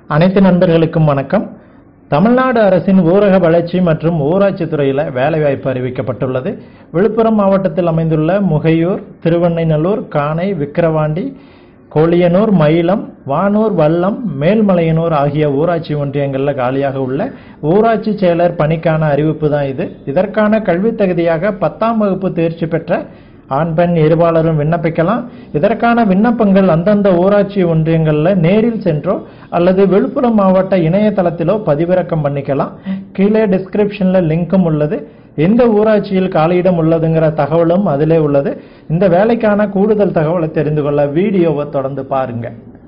அனைத்து நண்பர்களுக்கும் வணக்கம் தமிழ்நாடு அரசின் ஊரக வளர்ச்சி மற்றும் ஊராட்சி துறையில் வேலைவாய்ப்பு அறிவிக்கப்பட்டுள்ளது விழுப்புரம் மாவட்டத்தில் அமைந்துள்ள முகையூர் திருவண்ணைநல்லூர் காணை விக்கிரவாண்டி கோலியனூர் மயிலம் வானூர் வல்லம் மேல்மலையனூர் ஆகிய ஊராட்சி ஒன்றியங்களில் காலியாக உள்ள ஊராட்சி செயலர் பணிக்கான அறிவிப்பு தான் இது இதற்கான கல்வித் தகுதியாக பத்தாம் வகுப்பு தேர்ச்சி பெற்ற ஆண் பெண் இருபாலரும் விண்ணப்பிக்கலாம் இதற்கான விண்ணப்பங்கள் அந்தந்த ஊராட்சி ஒன்றியங்களில் நேரில் சென்றோ அல்லது விழுப்புரம் மாவட்ட இணையதளத்திலோ பதிவிறக்கம் பண்ணிக்கலாம் கீழே டிஸ்கிரிப்ஷனில் லிங்க்கும் உள்ளது எந்த ஊராட்சியில் காலியிடம் உள்ளதுங்கிற தகவலும் அதிலே உள்ளது இந்த வேலைக்கான கூடுதல் தகவலை தெரிந்து கொள்ள வீடியோவை தொடர்ந்து பாருங்க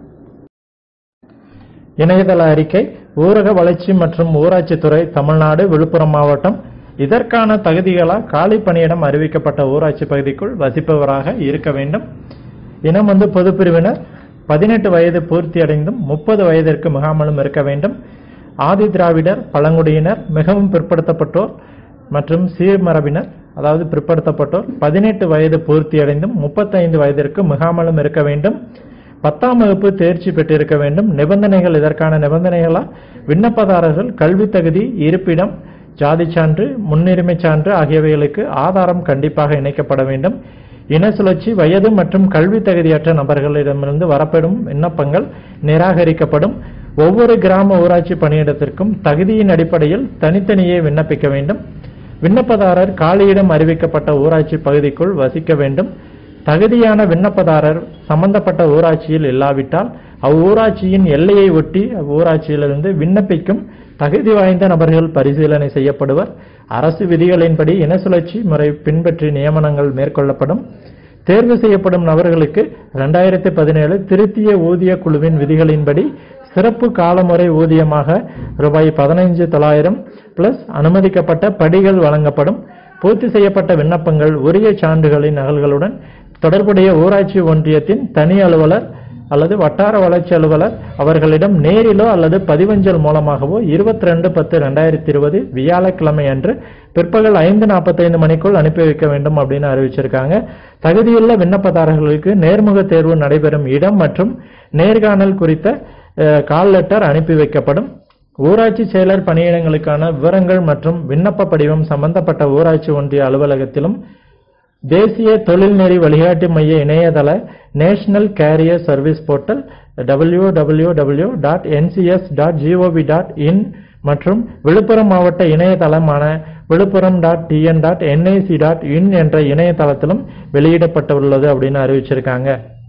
இணையதள அறிக்கை ஊரக வளர்ச்சி மற்றும் ஊராட்சித்துறை தமிழ்நாடு விழுப்புரம் மாவட்டம் இதற்கான தகுதிகளா காலி பணியிடம் அறிவிக்கப்பட்ட ஊராட்சி பகுதிக்குள் வசிப்பவராக இருக்க வேண்டும் இனம் வந்து பொது பிரிவினர் பதினெட்டு வயது பூர்த்தி அடைந்தும் முப்பது வயதிற்கு மிகாமலும் இருக்க வேண்டும் ஆதி திராவிடர் பழங்குடியினர் மிகவும் பிற்படுத்தப்பட்டோர் மற்றும் சீர்மரபினர் அதாவது பிற்படுத்தப்பட்டோர் பதினெட்டு வயது பூர்த்தி அடைந்தும் முப்பத்தைந்து வயதிற்கு மிகாமலும் இருக்க வேண்டும் பத்தாம் வகுப்பு தேர்ச்சி பெற்றிருக்க வேண்டும் நிபந்தனைகள் இதற்கான நிபந்தனைகளா விண்ணப்பதாரர்கள் கல்வி தகுதி இருப்பிடம் ஜாதி சான்று முன்னுரிமை சான்று ஆகியவைகளுக்கு ஆதாரம் கண்டிப்பாக இணைக்கப்பட வேண்டும் இன சுழற்சி வயது மற்றும் கல்வி தகுதியற்ற நபர்களிடமிருந்து வரப்படும் விண்ணப்பங்கள் நிராகரிக்கப்படும் ஒவ்வொரு கிராம ஊராட்சி பணியிடத்திற்கும் தகுதியின் அடிப்படையில் தனித்தனியே விண்ணப்பிக்க வேண்டும் விண்ணப்பதாரர் காலியிடம் அறிவிக்கப்பட்ட ஊராட்சி பகுதிக்குள் வசிக்க வேண்டும் தகுதியான விண்ணப்பதாரர் சம்பந்தப்பட்ட ஊராட்சியில் இல்லாவிட்டால் அவ்வூராட்சியின் எல்லையை ஒட்டி அவ்வூராட்சியிலிருந்து விண்ணப்பிக்கும் தகுதி வாய்ந்த நபர்கள் பரிசீலனை செய்யப்படுவர் அரசு விதிகளின்படி இன சுழற்சி முறை பின்பற்றி நியமனங்கள் மேற்கொள்ளப்படும் தேர்வு செய்யப்படும் நபர்களுக்கு இரண்டாயிரத்தி பதினேழு திருத்திய ஊதிய குழுவின் விதிகளின்படி சிறப்பு காலமுறை ஊதியமாக ரூபாய் பதினைஞ்சு தொள்ளாயிரம் பிளஸ் அனுமதிக்கப்பட்ட படிகள் வழங்கப்படும் பூர்த்தி செய்யப்பட்ட விண்ணப்பங்கள் உரிய சான்றுகளின் நகல்களுடன் தொடர்புடைய ஊராட்சி ஒன்றியத்தின் தனி அலுவலர் அல்லது வட்டார வளர்ச்சி அலுவலர் அவர்களிடம் நேரிலோ அல்லது பதிவஞ்சல் மூலமாகவோ இருபத்தி ரெண்டு பத்து ரெண்டாயிரத்தி இருபது வியாழக்கிழமை அன்று பிற்பகல் ஐந்து நாற்பத்தைந்து மணிக்குள் அனுப்பி வைக்க வேண்டும் அப்படின்னு அறிவிச்சிருக்காங்க தகுதியுள்ள விண்ணப்பதாரர்களுக்கு நேர்முக தேர்வு நடைபெறும் இடம் மற்றும் நேர்காணல் குறித்த அஹ், கால் லெட்டர் அனுப்பி வைக்கப்படும் ஊராட்சி செயலர் பணியிடங்களுக்கான விவரங்கள் மற்றும் விண்ணப்ப படிவம் சம்பந்தப்பட்ட ஊராட்சி ஒன்றிய அலுவலகத்திலும் தேசிய தொழில்நெறி வழிகாட்டு மைய இணையதள national career service portal W W W dot NCS dot GOV dot in மற்றும் விழுப்புரம் மாவட்ட இணையதளமான Villupuram dot TN dot NIC dot in என்ற இணையதளத்திலும் வெளியிடப்பட்டுள்ளது அப்படின்னு அறிவிச்சிருக்காங்க